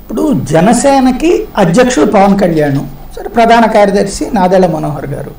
ఇప్పుడు జనసేనకి అధ్యక్షుడు పవన్ కళ్యాణ్ సరే ప్రధాన కార్యదర్శి నాదెళ్ల మనోహర్ గారు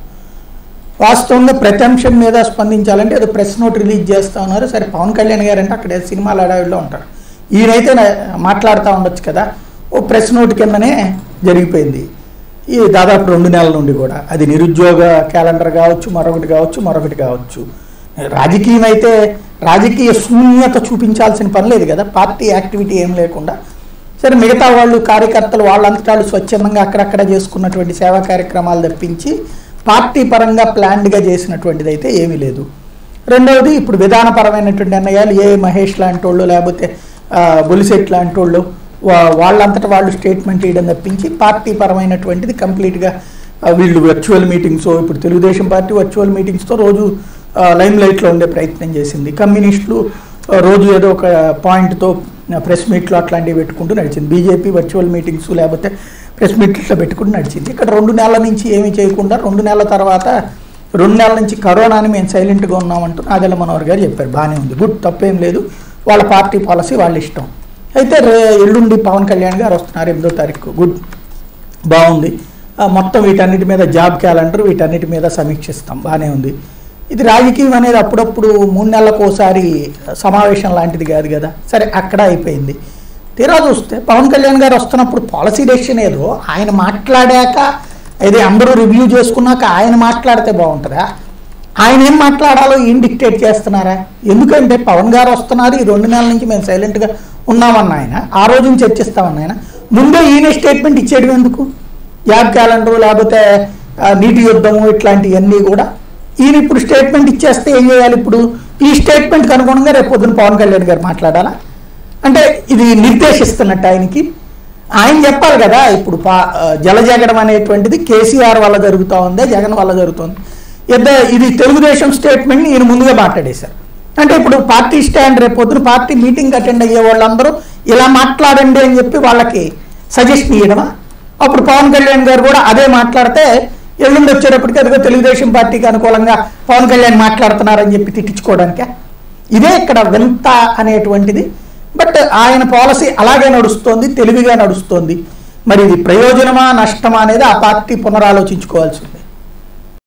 వాస్తవంగా ప్రతి అంశం మీద స్పందించాలంటే ఏదో ప్రెస్ నోట్ రిలీజ్ చేస్తా ఉన్నారు సరే పవన్ కళ్యాణ్ గారు అంటే అక్కడ సినిమాల అడవిలో ఉంటారు ఈయనైతే నా- మాట్లాడుతూ ఉండొచ్చు కదా ఓ ప్రెస్ నోట్ కిందనే జరిగిపోయింది ఈ దాదాపు రెండు నెలల నుండి కూడా అది నిరుద్యోగ క్యాలెండర్ కావచ్చు మరొకటి కావచ్చు మరొకటి కావచ్చు రాజకీయం అయితే రాజకీయ శూన్యత చూపించాల్సిన పని లేదు కదా పార్టీ యాక్టివిటీ ఏం లేకుండా సరే మిగతా వాళ్ళు కార్యకర్తలు వాళ్ళంతటా వాళ్ళు స్వచ్ఛందంగా అక్కడక్కడ చేసుకున్నటువంటి సేవా కార్యక్రమాలు తప్పించి పార్టీ పరంగా ప్లాన్డ్గా చేసినటువంటిది అయితే ఏమీ లేదు రెండవది ఇప్పుడు విధానపరమైనటువంటి నిర్ణయాలు ఏ మహేష్ లాంటి వాళ్ళు లేకపోతే ఆ, బొలిసెట్ లాంటి వాళ్ళు వా- వాళ్ళంతటా వాళ్ళు స్టేట్మెంట్ ఇవ్వడం తప్పించి పార్టీ పరమైనటువంటిది కంప్లీట్గా ఆ, వీళ్ళు వర్చువల్ మీటింగ్స్ ఇప్పుడు తెలుగుదేశం పార్టీ వర్చువల్ మీటింగ్స్తో రోజు లైమ్ లైట్లో ఉండే ప్రయత్నం చేసింది కమ్యూనిస్టులు ఆ, రోజు ఏదో ఒక పాయింట్తో ప్రెస్ మీట్లు అట్లాంటివి పెట్టుకుంటూ నడిచింది బీజేపీ వర్చువల్ మీటింగ్స్ లేకపోతే ప్రెస్ మీట్లో పెట్టుకుంటూ నడిచింది ఇక్కడ రెండు నెలల నుంచి ఏమీ చేయకుండా రెండు నెలల తర్వాత రెండు నెలల నుంచి కరోనాని మేము సైలెంట్గా ఉన్నామంటూ నాదెల్ల మనోహర్ గారు చెప్పారు బాగానే ఉంది గుడ్ తప్పేం లేదు వాళ్ళ పార్టీ పాలసీ వాళ్ళ ఇష్టం అయితే రే ఎల్లుండి పవన్ కళ్యాణ్ గారు వస్తున్నారు ఎనిమిదో తారీఖు గుడ్ బాగుంది ఆ, మొత్తం వీటన్నిటి మీద జాబ్ క్యాలెండర్ వీటన్నిటి మీద సమీక్షిస్తాం బాగానే ఉంది ఇది రాజకీయం అనేది అప్పుడప్పుడు మూడు నెలలకు ఒకసారి సమావేశం లాంటిది కాదు కదా సరే అక్కడ అయిపోయింది తీరా చూస్తే పవన్ కళ్యాణ్ గారు వస్తున్నప్పుడు పాలసీ డెసిషన్ ఏదో ఆయన మాట్లాడాక ఇది అందరూ రివ్యూ చేసుకున్నాక ఆయన మాట్లాడితే బాగుంటుందా ఆయన ఏం మాట్లాడాలో ఏం డిక్టేట్ చేస్తున్నారా ఎందుకంటే పవన్ గారు వస్తున్నారు ఈ రెండు నెలల నుంచి మేము సైలెంట్గా ఉన్నామన్న ఆయన ఆ రోజున చర్చిస్తామన్న ఆయన ముందే ఈయన స్టేట్మెంట్ ఇచ్చేయడం ఎందుకు యాబ్ క్యాలెండర్ లేకపోతే ఆ, నీటి యుద్ధము ఇట్లాంటివన్నీ కూడా ఈయన ఇప్పుడు స్టేట్మెంట్ ఇచ్చేస్తే ఏం చేయాలి ఇప్పుడు ఈ స్టేట్మెంట్కి అనుగుణంగా రేపు పొద్దున పవన్ కళ్యాణ్ గారు మాట్లాడాలా అంటే ఇది నిర్దేశిస్తున్నట్టు ఆయనకి ఆయన చెప్పాలి కదా ఇప్పుడు పా ఆ, జలజగడం అనేటువంటిది కేసీఆర్ వల్ల జరుగుతూ ఉంది జగన్ వల్ల జరుగుతుంది ఇద్దరు ఇది తెలుగుదేశం స్టేట్మెంట్ని ఈయన ముందుగా మాట్లాడేశారు అంటే ఇప్పుడు పార్టీ స్టాండ్ రేపు పొద్దున పార్టీ మీటింగ్ అటెండ్ అయ్యే వాళ్ళందరూ ఇలా మాట్లాడండి అని చెప్పి వాళ్ళకి సజెషన్ ఇవ్వడమా అప్పుడు పవన్ కళ్యాణ్ గారు కూడా అదే మాట్లాడితే ఎల్లుండి వచ్చేటప్పటికి అదిగో తెలుగుదేశం పార్టీకి అనుకూలంగా పవన్ కళ్యాణ్ మాట్లాడుతున్నారని చెప్పి తిట్టించుకోవడానికే ఇదే ఇక్కడ వింత అనేటువంటిది బట్ ఆయన పాలసీ అలాగే నడుస్తోంది తెలివిగా నడుస్తోంది మరి ఇది ప్రయోజనమా నష్టమా అనేది ఆ పార్టీ పునరాలోచించుకోవాల్సి ఉంది